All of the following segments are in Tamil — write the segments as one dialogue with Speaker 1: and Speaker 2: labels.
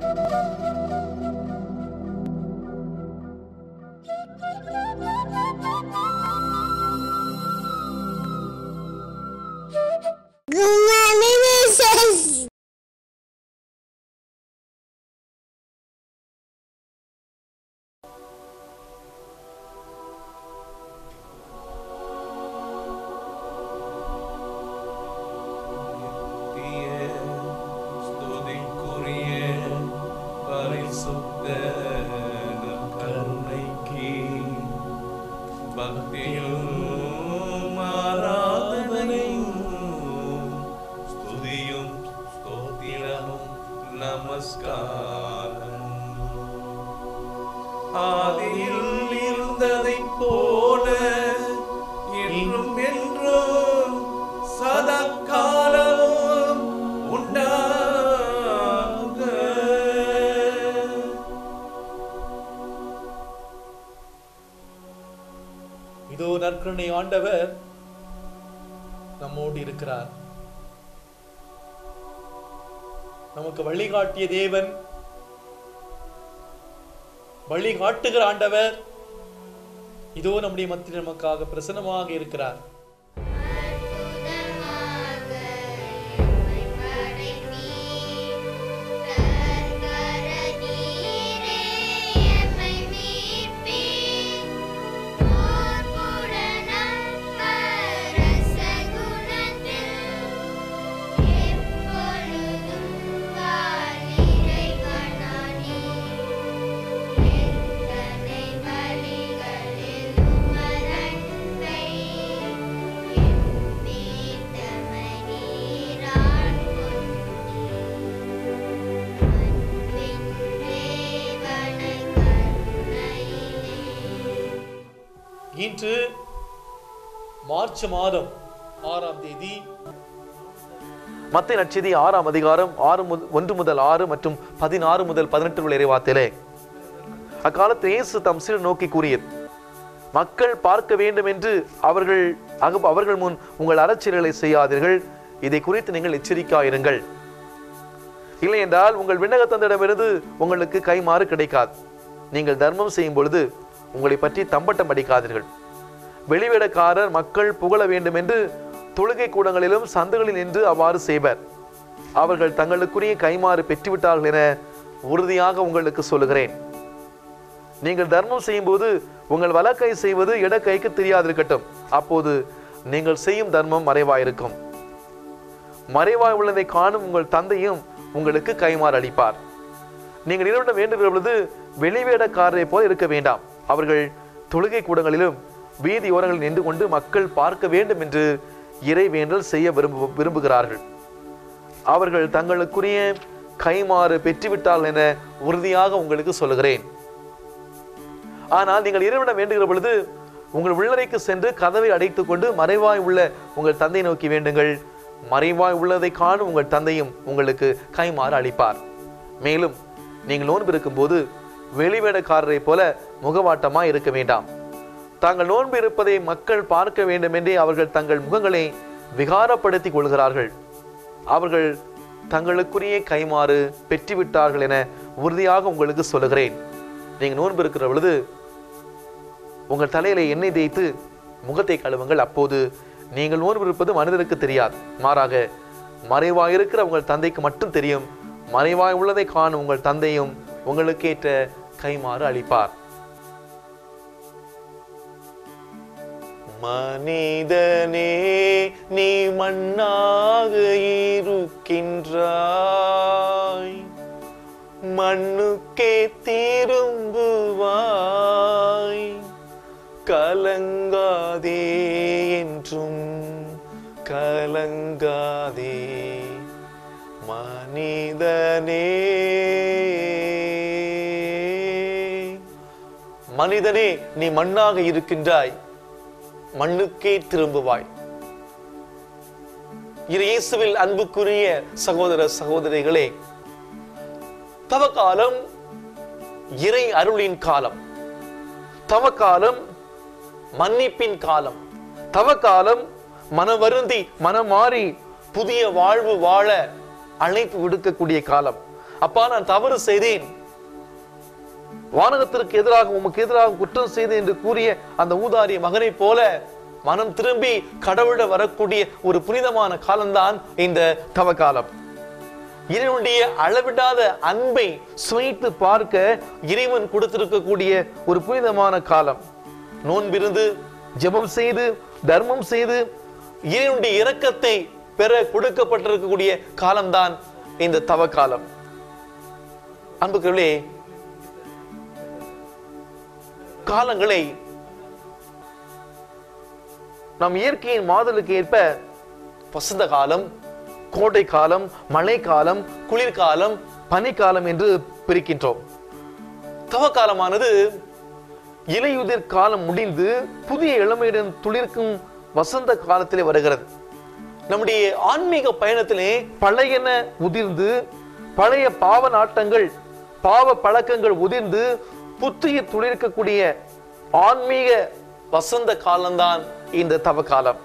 Speaker 1: Good morning, Mrs.
Speaker 2: நித்திய ஸ்துதிக்குரிய பரிசுத்த கருணைக்கு பக்தியும் ஆராதனையும் ஸ்துதியும் ஸ்தோத்திரமும் நமஸ்காரம் ஆதியில் இருந்ததைப் போல என்றும் என்றும் சதா காலமும் உண்டாக
Speaker 3: இதோ நற்கருணை ஆண்டவர் நம்மோடு இருக்கிறார் நமக்கு வழிகாட்டிய தேவன் வழிகாட்டுகிற ஆண்டவர் இதோ நம்முடைய மத்தியில் நமக்காக பிரசன்னமாக இருக்கிறார்
Speaker 1: அற்புதமாக எம்மை படைத்தீர். கர்த்தர நீரே எம்மை மீட்பீர். போர்ப்புடன் அன்பரச குணத்தில் எப்பொழுதும் வாழ்நிறைவனானீர். எத்தனை வழிகளில் உமதன்பை எண்ணித்தமை நீரால் கொன்றீர். அன்பின் தேவனை கருணையிலே
Speaker 3: இன்று மார்ச் மாதம் ஆறாம் தேதி
Speaker 4: மத்திய நற்செய்தி ஆறாம் அதிகாரம் ஆறு முத- ஒன்று முதல் ஆறு மற்றும் பதினாறு முதல் பதினெட்டு உள்ள இறைவாத்திலே அக்காலத்தில் இயேசு தம் சீடர் நோக்கி கூறியது மக்கள் பார்க்க வேண்டும் என்று அவர்கள் அக- அவர்கள் முன் உங்கள் அறச்செயல்களை செய்யாதீர்கள் இதை குறித்து நீங்கள் எச்சரிக்கையாயிருங்கள் இல்லை என்றால் உங்கள் விண்ணக தந்தையிடமிருந்து உங்களுக்கு கைமாறு கிடைக்காது நீங்கள் தர்மம் செய்யும் பொழுது உங்களை பற்றி தம்பட்டம் அடிக்காதீர்கள் வெளிவேடக்காரர் மக்கள் புகழ வேண்டும் என்று தொழுகை கூடங்களிலும் சந்துகளில் நின்று அவ்வாறு செய்வர் அவர்கள் தங்களுக்குரிய கைமாறு பெற்றுவிட்டார்கள் என உறுதியாக உங்களுக்கு சொல்லுகிறேன் நீங்கள் தர்மம் செய்யும்போது உங்கள் வலக்கை செய்வது இடக்கைக்கு தெரியாதிருக்கட்டும் அப்போது நீங்கள் செய்யும் தர்மம் மறைவாயிருக்கும் மறைவாய் உள்ளதை காணும் உங்கள் தந்தையும் உங்களுக்கு கைமாறு அளிப்பார் நீங்கள் இறைவனிடம் வேண்டுகிற பொழுது வெளிவேடக்காரரை போல இருக்க வேண்டாம் அவர்கள் தொழுகை கூடங்களிலும் வீதி ஓரங்களில் நின்று கொண்டு மக்கள் பார்க்க வேண்டும் என்று இறை வேண்டல் செய்ய விரும்பு விரும்புகிறார்கள் அவர்கள் தங்களுக்குரிய கைமாறு பெற்றுவிட்டார்கள் என உறுதியாக உங்களுக்கு சொல்லுகிறேன் ஆனால் நீங்கள் இறைவனிடம் வேண்டுகிற பொழுது உங்கள் உள்ளறைக்கு சென்று கதவை அடைத்துக் கொண்டு மறைவாய் உள்ள உங்கள் தந்தை நோக்கி வேண்டுங்கள் மறைவாய் உள்ளதை காணும் உங்கள் தந்தையும் உங்களுக்கு கைமாறு அளிப்பார் மேலும் நீங்கள் நோன்பு இருக்கும்போது வெளிவேடக்காரரை போல முகவாட்டமாய் இருக்க வேண்டாம் தாங்கள் நோன்பு இருப்பதை மக்கள் பார்க்க வேண்டுமென்றே அவர்கள் தங்கள் முகங்களை விகாரப்படுத்திக் கொள்கிறார்கள் அவர்கள் தங்களுக்குரிய கைமாறு பெற்றுவிட்டார்கள் என உறுதியாக உங்களுக்கு சொல்லுகிறேன் நீங்க நோன்பு இருக்கிற பொழுது உங்கள் தலையில எண்ணெய் தேய்த்து முகத்தை கழுவுங்கள் அப்போது நீங்கள் நோன்பு இருப்பது மனிதருக்கு தெரியாது மாறாக மறைவாய் இருக்கிற உங்கள் தந்தைக்கு மட்டும் தெரியும் மறைவாய் உள்ளதை காணும் உங்கள் தந்தையும் உங்களுக்கேற்ற கைமாறு அளிப்பார் மனிதனே நீ மண்ணாக இருக்கின்றாய் மண்ணுக்கே திரும்புவாய் கலங்காதே என்றும் கலங்காதே மனிதனே மனிதனே நீ மண்ணாக இருக்கின்றாய் மண்ணுக்கே திரும்புவாய் இது இயேசுவில் அன்புக்குரிய சகோதர சகோதரிகளே தவக்காலம் இறை அருளின் காலம் தவக்காலம் மன்னிப்பின் காலம் தவக்காலம் மனம் வருந்தி மனம் மாறி புதிய வாழ்வு வாழ அழைப்பு விடுக்கக்கூடிய காலம் அப்பா நான் தவறு செய்தேன் வானகத்திற்கு எதிராக உமக்கு எதிராக குற்றம் செய்தேன் என்று கூறிய அந்த ஊதாரி மகனைப் போல மனம் திரும்பி கடவுள வரக்கூடிய ஒரு புனிதமான காலம்தான் இந்த தவக்காலம் இறைவனுடைய அளவிடாத அன்பை சுவைத்து பார்க்க இறைவன் கொடுத்திருக்கக்கூடிய ஒரு புனிதமான காலம் நோன்பிருந்து ஜெபம் செய்து தர்மம் செய்து இறைவனுடைய இரக்கத்தை பெற கொடுக்கப்பட்டிருக்கக்கூடிய காலம்தான் இந்த தவக்காலம் அன்புக்குள்ளே காலங்களை நம் இயற்கையின் மாதலுக்கு ஏற்ப வசந்த காலம் கோடை காலம் மழை காலம் குளிர்காலம் பனிக்காலம் என்று பிரிக்கின்றோம் தவக்காலமானது இலையுதிர் காலம் முடிந்து புதிய இளமையுடன் துளிர்க்கும் வசந்த காலத்திலே வருகிறது நம்முடைய ஆன்மீக பயணத்திலே பழையன உதிர்ந்து பழைய பாவ நாட்டங்கள் பாவ பழக்கங்கள் உதிர்ந்து புத்துயிர் துளிர்க்கக்கூடிய ஆன்மீக வசந்த காலம்தான் இந்த தவ காலம்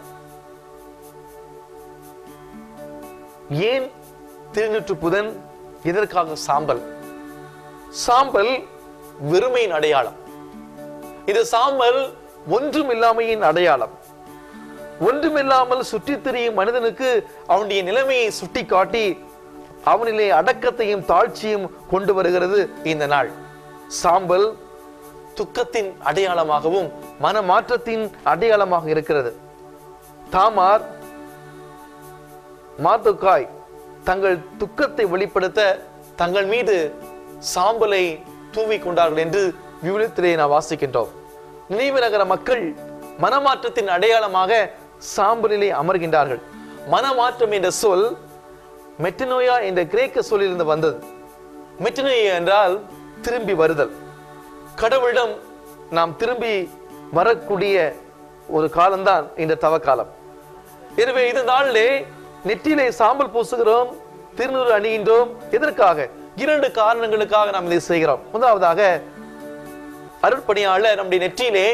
Speaker 4: ஏன் திருநூற்று புதன் எதற்காக சாம்பல் சாம்பல் வெறுமையின் அடையாளம் இது சாம்பல் ஒன்றுமில்லாமையின் அடையாளம் ஒன்றுமில்லாமல் சுற்றித் திரியும் மனிதனுக்கு அவனுடைய நிலைமையை சுட்டிக்காட்டி அவனிலே அடக்கத்தையும் தாழ்ச்சியும் கொண்டு வருகிறது இந்த நாள் சாம்பல் துக்கத்தின் அடையாளமாகவும் மனமாற்றத்தின் அடையாளமாக இருக்கிறது தாமார் மாத்துக்காய் தங்கள் துக்கத்தை வெளிப்படுத்த தங்கள் மீது சாம்பலை தூவி கொண்டார்கள் என்று விவிலியத்திலே நாம் வாசிக்கின்றோம் நினைவு நகர மக்கள் மனமாற்றத்தின் அடையாளமாக சாம்பலிலே அமர்கின்றார்கள் மனமாற்றம் என்ற சொல் மெட்டனோயா என்ற கிரேக்க சொல்லிலிருந்து வந்தது மெட்டனோயா என்றால் திரும்பி வருதல் கடவுளிடம் நாம் திரும்பி வரக்கூடிய ஒரு காலம்தான் இந்த தவக்காலம் எனவே இந்த நாளிலே நெற்றியிலே சாம்பல் பூசுகிறோம் திருநூறு அணிகின்றோம் எதற்காக இரண்டு காரணங்களுக்காக நாம் இதை செய்கிறோம் முதலாவதாக அருட்பணியாளர் நம்முடைய நெற்றியிலே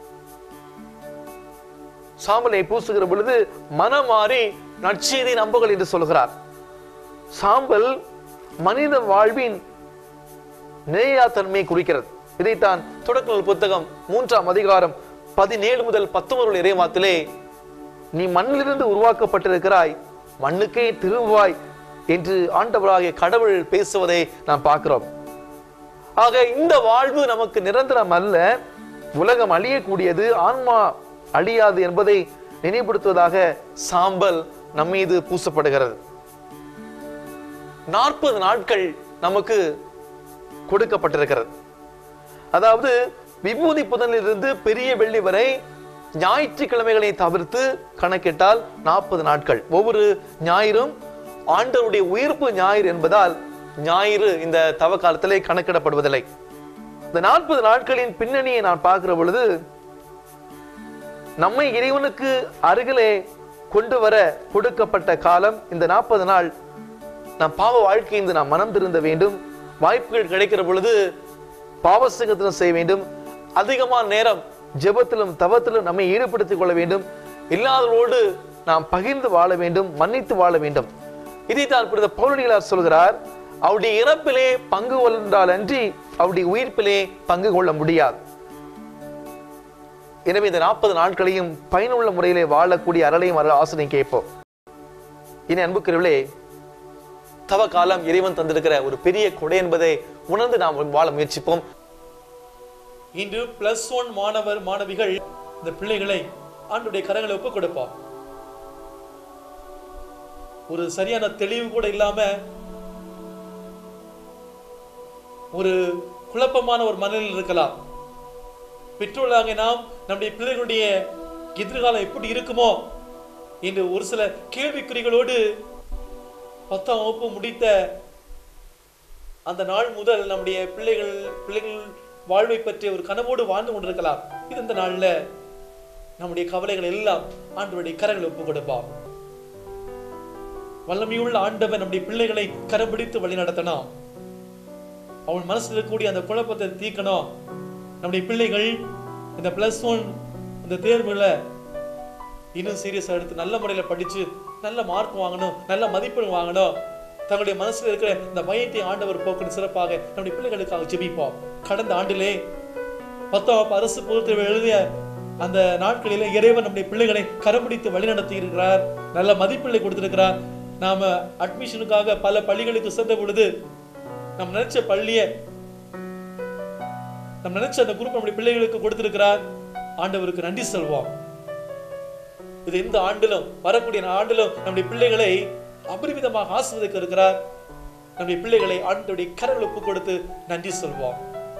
Speaker 4: சாம்பலை பூசுகிற பொழுது மனம் மாறி நற்செய்தி நம்புகள் என்று சொல்கிறார் சாம்பல் மனித வாழ்வின் நிலையா தன்மையை குறிக்கிறது இதைத்தான் தொடக்க நூல் புத்தகம் மூன்றாம் அதிகாரம் பதினேழு முதல் பத்தொன்பது இறைவாத்திலே நீ மண்ணிலிருந்து உருவாக்கப்பட்டிருக்கிறாய் மண்ணுக்கே திருவாய் என்று ஆண்டவராகிய கடவுள் பேசுவதை நாம் பார்க்கிறோம் ஆக இந்த வாழ்வு நமக்கு நிரந்தரம் அல்ல உலகம் அழியக்கூடியது ஆன்மா அழியாது என்பதை நினைவுபடுத்துவதாக சாம்பல் நம்மீது பூசப்படுகிறது நாற்பது நாட்கள் நமக்கு கொடுக்கப்பட்டிருக்கிறது அதாவது விபூதி புதனிலிருந்து பெரிய வெள்ளி வரை ஞாயிற்றுக்கிழமைகளை தவிர்த்து கணக்கிட்டால் நாற்பது நாட்கள் ஒவ்வொரு ஞாயிறும் ஆண்டவருடைய உயிர்ப்பு ஞாயிறு என்பதால் ஞாயிறு இந்த தவ காலத்திலே கணக்கிடப்படுவதில்லை இந்த நாற்பது நாட்களின் பின்னணியை நான் பார்க்கிற பொழுது நம்மை இறைவனுக்கு அருகிலே கொண்டு வர கொடுக்கப்பட்ட காலம் இந்த நாற்பது நாள் நம் பாவ வாழ்க்கையிலிருந்து நாம் மனம் திருந்த வேண்டும் வாய்ப்புகள் கிடைக்கிற பொழுது பாவசங்கத்திலும் செய்ய வேண்டும் அதிகமான நேரம் ஜெபத்திலும் தவத்திலும் நம்மை ஈடுபடுத்திக் கொள்ள வேண்டும் இல்லாதவரோடு நாம் பகிர்ந்து வாழ வேண்டும் மன்னித்து வாழ வேண்டும் இதைத்தான் புரித பௌரணிகளார் சொல்கிறார் அவருடைய இறப்பிலே பங்கு கொண்டால் அன்றி அவருடைய உயிர்ப்பிலே பங்கு கொள்ள முடியாது எனவே இந்த நாற்பது நாட்களையும் பயனுள்ள முறையிலே வாழக்கூடிய அருளையும் அருள் ஆசிரியம் கேட்போம் இனி அன்புக்குரியவர்களே தவ காலம் இறைவன் தந்திருக்கிற ஒரு பெரிய கொடை என்பதை உணர்ந்து நாம் வாழ முயற்சிப்போம்
Speaker 3: இன்று பிளஸ் ஒன் மாணவர் மாணவிகள் இந்த பிள்ளைகளை ஆண்டுடைய கரங்களை ஒப்புக் கொடுப்பார் ஒரு சரியான தெளிவு கூட இல்லாம ஒரு குழப்பமான ஒரு மனநிலையில் இருக்கலாம் பெற்றோர்களாக நாம் நம்முடைய பிள்ளைகளுடைய எதிர்காலம் எப்படி இருக்குமோ என்று ஒரு சில கேள்விக்குறிகளோடு பத்தாம் வகுப்பு முடித்த அந்த நாள் முதல் நம்முடைய பிள்ளைகள் பிள்ளைகள் வாழ்வை பற்றிய ஒரு கனவோடு வாழ்ந்து கொண்டிருக்கலாம் இது இந்த நாள்ல நம்முடைய கவலைகள் எல்லாம் ஆண்டவருடைய கரங்களை ஒப்பு கொடுப்பார் வல்லமையுள்ள ஆண்டவன் நம்முடைய பிள்ளைகளை கரம் பிடித்து வழி நடத்தணும் அவன் மனசுல இருக்கக்கூடிய அந்த குழப்பத்தை தீர்க்கணும் நம்முடைய பிள்ளைகள் இந்த பிளஸ் ஒன் இந்த தேர்வுல இன்னும் சீரியஸா எடுத்து நல்ல முறையில படிச்சு நல்ல மார்க் வாங்கணும் நல்ல மதிப்பெண் வாங்கணும் தங்களுடைய மனசுல இருக்கிற இந்த பயத்தை ஆண்டவர் போக்கணும் சிறப்பாக நம்முடைய பிள்ளைகளுக்காக ஜெபிப்போம் கடந்த ஆண்டிலே பத்தாம் வகுப்பு அரசு பொதுத்தேர்வு எழுதிய அந்த நாட்களிலே இறைவன் நம்முடைய பிள்ளைகளை கரம்பிடித்து வழிநடத்தி இருக்கிறார் நல்ல மதிப்பெண்ணை கொடுத்திருக்கிறார் நாம அட்மிஷனுக்காக பல பள்ளிகளுக்கு சென்ற பொழுது நம்ம நினைச்ச பள்ளியை நம்ம நினைச்ச அந்த குரூப் நம்முடைய பிள்ளைகளுக்கு கொடுத்திருக்கிறார் ஆண்டவருக்கு நன்றி சொல்வோம் இது இந்த ஆண்டிலும் வரக்கூடிய ஆண்டிலும் நம்முடைய பிள்ளைகளை அபரிமிதமாக ஆசிர்வதிக்க இருக்கிறார் நம்முடைய பிள்ளைகளை ஆண்டுடைய கரங்கள் ஒப்பு கொடுத்து நன்றி சொல்வோம்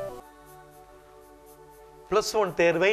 Speaker 4: பிளஸ் ஒன் தேர்வை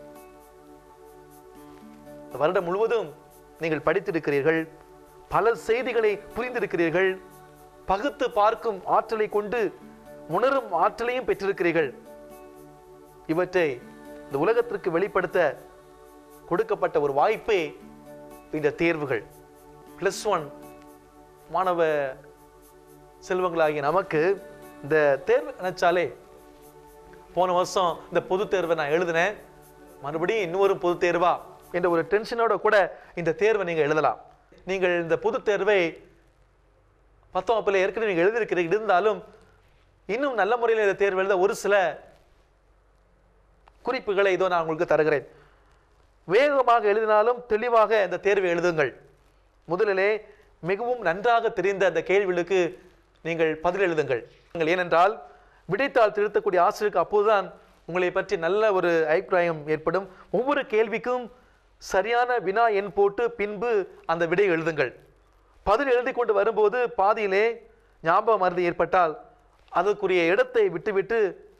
Speaker 4: இந்த வருடம் முழுவதும் நீங்கள் படித்திருக்கிறீர்கள் பல செய்திகளை புரிந்திருக்கிறீர்கள் பகுத்து பார்க்கும் ஆற்றலை கொண்டு உணரும் ஆற்றலையும் பெற்றிருக்கிறீர்கள் இவற்றை இந்த உலகத்திற்கு வெளிப்படுத்த கொடுக்கப்பட்ட ஒரு வாய்ப்பே இந்த தேர்வுகள் பிளஸ் ஒன் மாணவ செல்வங்களாகிய நமக்கு இந்த தேர்வு நினைச்சாலே போன வருஷம் இந்த பொது தேர்வை நான் எழுதினேன் மறுபடியும் இன்னொரு பொது தேர்வா என்ற ஒரு டென்ஷனோட கூட இந்த தேர்வை நீங்க எழுதலாம் நீங்கள் இந்த பொது தேர்வை பத்தாம் வகுப்பில் ஏற்கனவே நீங்கள் எழுதியிருக்கிறீர்கள் இருந்தாலும் இன்னும் நல்ல முறையில் இந்த தேர்வு எழுத ஒரு சில குறிப்புகளை இதோ நான் உங்களுக்கு தருகிறேன் வேகமாக எழுதினாலும் தெளிவாக இந்த தேர்வை எழுதுங்கள் முதலிலே மிகவும் நன்றாக தெரிந்த அந்த கேள்விகளுக்கு நீங்கள் பதில் எழுதுங்கள் நீங்கள் ஏனென்றால் விடைத்தாள் திருத்தக்கூடிய ஆசிரியருக்கு அப்போதுதான் உங்களை பற்றி நல்ல ஒரு அபிப்பிராயம் ஏற்படும் ஒவ்வொரு கேள்விக்கும் சரியான வினா எண் போட்டு பின்பு அந்த விடை எழுதுங்கள் பதில் எழுதி கொண்டு வரும்போது பாதியிலே ஞாபக மருதி ஏற்பட்டால் அதற்குரிய இடத்தை விட்டுவிட்டு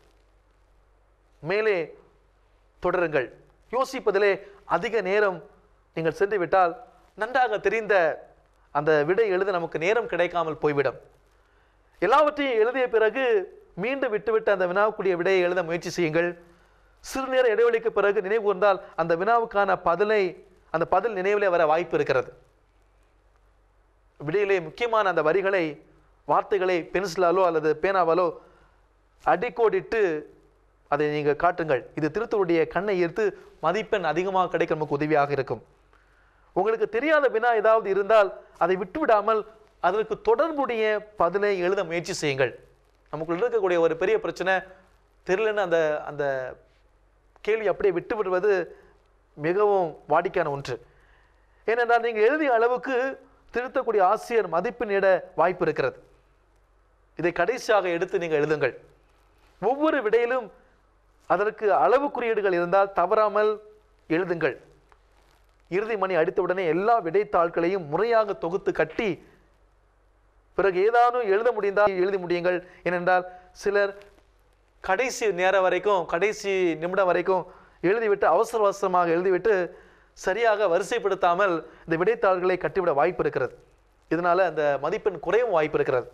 Speaker 4: மேலே தொடருங்கள் யோசிப்பதிலே அதிக நேரம் நீங்கள் சென்று விட்டால் நன்றாக தெரிந்த அந்த விடை எழுத நமக்கு நேரம் கிடைக்காமல் போய்விடும் எல்லாவற்றையும் எழுதிய பிறகு மீண்டும் விட்டுவிட்டு அந்த வினாவுக்குரிய விடையை எழுத முயற்சி செய்யுங்கள் சிறுநேர இடைவெளிக்கு பிறகு நினைவு கூர்ந்தால் அந்த வினாவுக்கான பதிலை அந்த பதில் நினைவிலே வர வாய்ப்பு இருக்கிறது விடையிலே முக்கியமான அந்த வரிகளை வார்த்தைகளை பென்சிலாலோ அல்லது பேனாவாலோ அடிக்கோடிட்டு அதை நீங்கள் காட்டுங்கள் இது திருத்தருடைய கண்ணை ஈர்த்து மதிப்பெண் அதிகமாக கிடைக்க நமக்கு உதவியாக இருக்கும் உங்களுக்கு தெரியாத வினா ஏதாவது இருந்தால் அதை விட்டுவிடாமல் அதற்கு தொடர்புடைய பதிலை எழுத முயற்சி செய்யுங்கள் நமக்குள்ள இருக்கக்கூடிய ஒரு பெரிய பிரச்சனை தெரியலன்னு அந்த அந்த கேள்வி அப்படியே விட்டு விடுவது மிகவும் வாடிக்கையான ஒன்று ஏனென்றால் நீங்கள் எழுதிய அளவுக்கு திருத்தக்கூடிய ஆசிரியர் மதிப்பெண்ணிட வாய்ப்பு இருக்கிறது இதை கடைசியாக எடுத்து நீங்கள் எழுதுங்கள் ஒவ்வொரு விடையிலும் அதற்கு அளவு குறியீடுகள் இருந்தால் தவறாமல் எழுதுங்கள் இறுதி மணி அடித்தவுடனே எல்லா விடைத்தாள்களையும் முறையாக தொகுத்து கட்டி பிறகு ஏதானும் எழுத முடிந்தால் எழுதி முடியுங்கள் ஏனென்றால் சிலர் கடைசி நேரம் வரைக்கும் கடைசி நிமிடம் வரைக்கும் எழுதிவிட்டு அவசர அவசரமாக எழுதிவிட்டு சரியாக வரிசைப்படுத்தாமல் இந்த விடைத்தாள்களை கட்டிவிட வாய்ப்பு இருக்கிறது இதனால அந்த மதிப்பெண் குறையும் வாய்ப்பு இருக்கிறது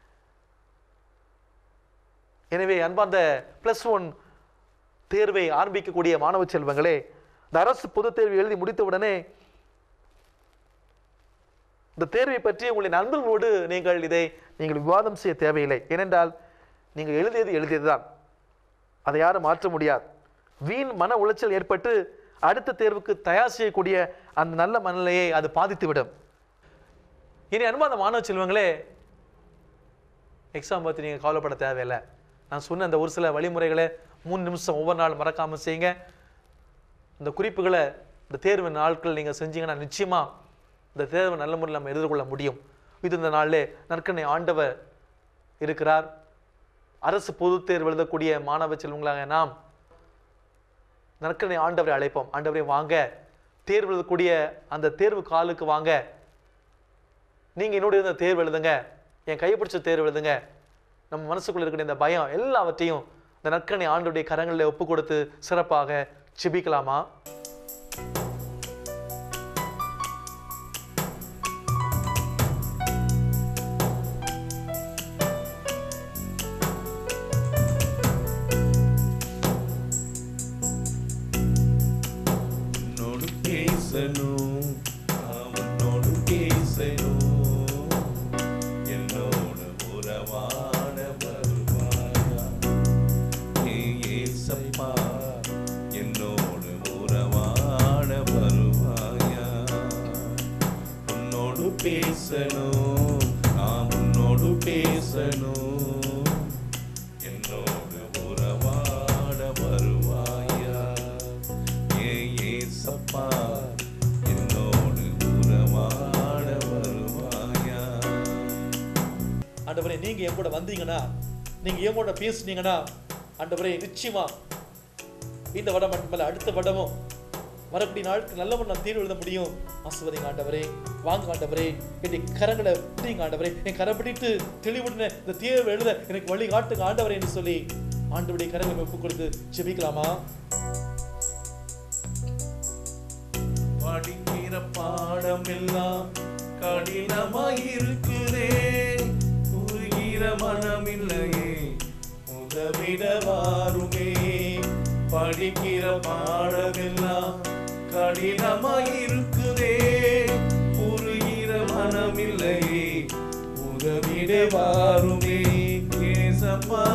Speaker 4: எனவே அன்பார்ந்த ப்ளஸ் ஒன் தேர்வை ஆரம்பிக்கக்கூடிய மாணவ செல்வங்களே இந்த அரசு பொதுத் தேர்வு எழுதி முடித்தவுடனே இந்த தேர்வை பற்றி உங்களின் நண்பர்களோடு நீங்கள் இதை நீங்கள் விவாதம் செய்ய தேவையில்லை ஏனென்றால் நீங்கள் எழுதியது எழுதியதுதான் அதை யாரும் மாற்ற முடியாது வீண் மன உளைச்சல் ஏற்பட்டு அடுத்த தேர்வுக்கு தயார் செய்யக்கூடிய அந்த நல்ல மனநிலையை அது பாதித்துவிடும் இனி அன்பான மாணவ செல்வங்களே எக்ஸாம் பற்றி நீங்கள் கவலைப்பட தேவையில்லை நான் சொன்ன அந்த ஒரு சில வழிமுறைகளை மூணு நிமிஷம் ஒவ்வொரு நாள் மறக்காமல் செய்யுங்க இந்த குறிப்புகளை இந்த தேர்வு நாட்கள் நீங்கள் செஞ்சீங்கன்னா நிச்சயமாக இந்த தேர்வை நல்ல முறையில் நம்ம எதிர்கொள்ள முடியும் இது இந்த நாளிலே நற்கனை ஆண்டவர் இருக்கிறார் அரசு பொதுத் தேர்வு எழுதக்கூடிய மாணவ செல்வங்களாக நாம் நற்கனை ஆண்டவரை அழைப்போம் ஆண்டவரை வாங்க தேர்வு எழுதக்கூடிய அந்த தேர்வு காலுக்கு வாங்க நீங்கள் என்னோட இருந்த தேர்வு எழுதுங்க என் கைப்பிடிச்ச தேர்வு எழுதுங்க நம்ம மனசுக்குள்ள இருக்கிற இந்த பயம் எல்லாவற்றையும் இந்த நற்கனை ஆண்டுடைய கரங்களில் ஒப்பு கொடுத்து சிறப்பாக செபிக்கலாமா
Speaker 2: உன்னோடு பேசணும் நான் உன்னோடு பேசணும் என்னோடு உறவாட வருவாயா ஏ ஏசப்பா என்னோடு உறவாட வருவாயா உன்னோடு பேசணும் நான் உன்னோடு என்னோடு பேசணும் என்னோடு உறவாட வருவாயா ஏ ஏசப்பா என்னோடு உறவாட வருவாயா
Speaker 3: ஆண்டவரே நீங்க என் கூட வந்தீங்கன்னா நீங்க என் கூட பேசுனீங்கன்னா ஆண்டவரே நிச்சயமா இந்த வடம் மட்டுமல்ல அடுத்த வடமும் வரக்கூடிய நாளுக்கு நல்லவன் நான் தீர்வு எழுத முடியும் ஆசுவதிங்க ஆண்டவரே வாங்க ஆண்டவரே என் கரங்களை பிடிங்க ஆண்டவரே என் கரை பிடித்து தெளிவுடனே இந்த தீர்வு எழுத எனக்கு வழி காட்டுங்க ஆண்டவரே என்று சொல்லி ஆண்டவருடைய கரங்களை ஒப்பு கொடுத்து ஜெபிக்கலாமா
Speaker 2: படிக்கிற பாடம் எல்லாம் கடினமாயிருக்குதே உருகிற மனமில்லையே உதவிட வாருமே படிக்கிற பாடம் எல்லாம் கடினமாயிருக்குதே உருகிற மனமில்லையே உதவிட வாருமே கேசப்பா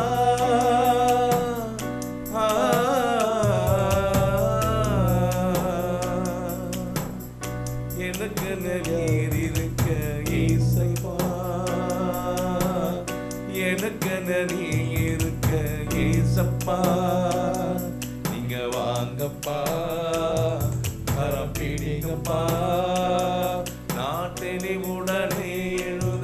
Speaker 2: எனக்கு நீர் இருக்க இசைவா எனக்கு நீ இருக்க ஏசப்பா நீங்க வாங்கப்பா கரம் பிடிங்கப்பா நாட்டினி உடனே எழுத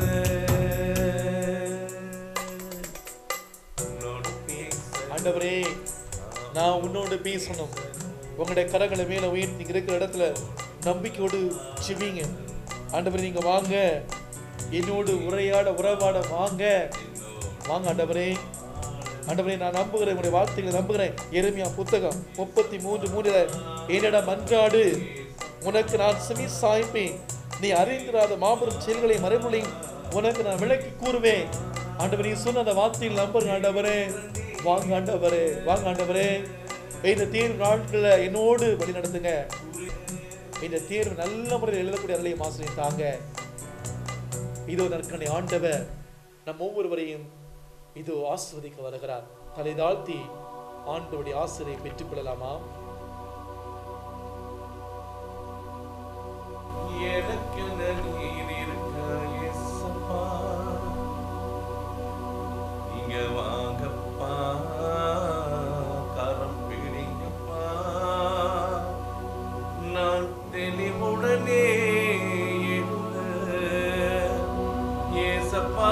Speaker 2: உன்னோடு பேச
Speaker 3: ஆண்டவரே நான் உன்னோடு பேசணும் உங்களுடைய கரங்களை மேல உயர்த்தி நீங்க இருக்கிற இடத்துல நம்பிக்கையோடு சிவிங்க ஆண்டவரே நீங்க வாங்க என்னோடு உரையாட உறவாட வாங்க வாங்க ஆண்டவரே ஆண்டவரே நான் நம்புகிறேன் உங்களுடைய வார்த்தைகளை நம்புகிறேன் எருமையா புத்தகம் முப்பத்தி மூன்று மூன்றுல என்னிடம் மன்றாடு உனக்கு நான் செவி சாய்ப்பேன் நீ அறிந்திராத மாபெரும் செயல்களை மறைமொழியும் உனக்கு நான் விளக்கி கூறுவேன் ஆண்டவரே நீ சொன்ன அந்த வார்த்தையில் நம்புங்க ஆண்டவரே வாங்க ஆண்டவரே வாங்க ஆண்டவரே இந்த தேர்வு நாட்களில் என்னோடு வழி நடத்துங்க இந்த தேர்வு நல்ல முறையில் எழுதக்கூடிய அருளையும் ஆசிரியம் தாங்க இதோ நற்கனை ஆண்டவர் நம் ஒவ்வொருவரையும் இதோ ஆசிர்வதிக்க வருகிறார் தலை தாழ்த்தி ஆண்டவருடைய ஆசிரியை பெற்றுக் கொள்ளலாமா
Speaker 2: எனக்கு நீர் இருக்க இயேசப்பா நீங்க வாங்கப்பா கரம் பிடிங்கப்பா நான் தெளிவுடனே எழுத இயேசப்பா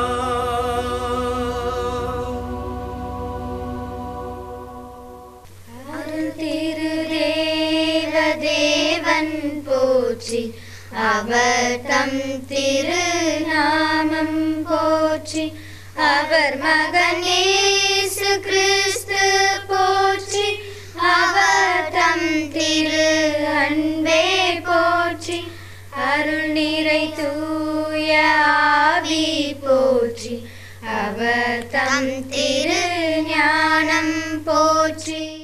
Speaker 1: அருள் திரு தேவ தேவன் போற்றி அவர் தம் திரு நாமம் போற்றி அவர் மகன் இயேசு கிறிஸ்து போற்றி அவர் தம் திரு அன்பே போற்றி அருள் நிறை தூய ஆவி போற்றி அவர் தம் திரு ஞானம் போற்றி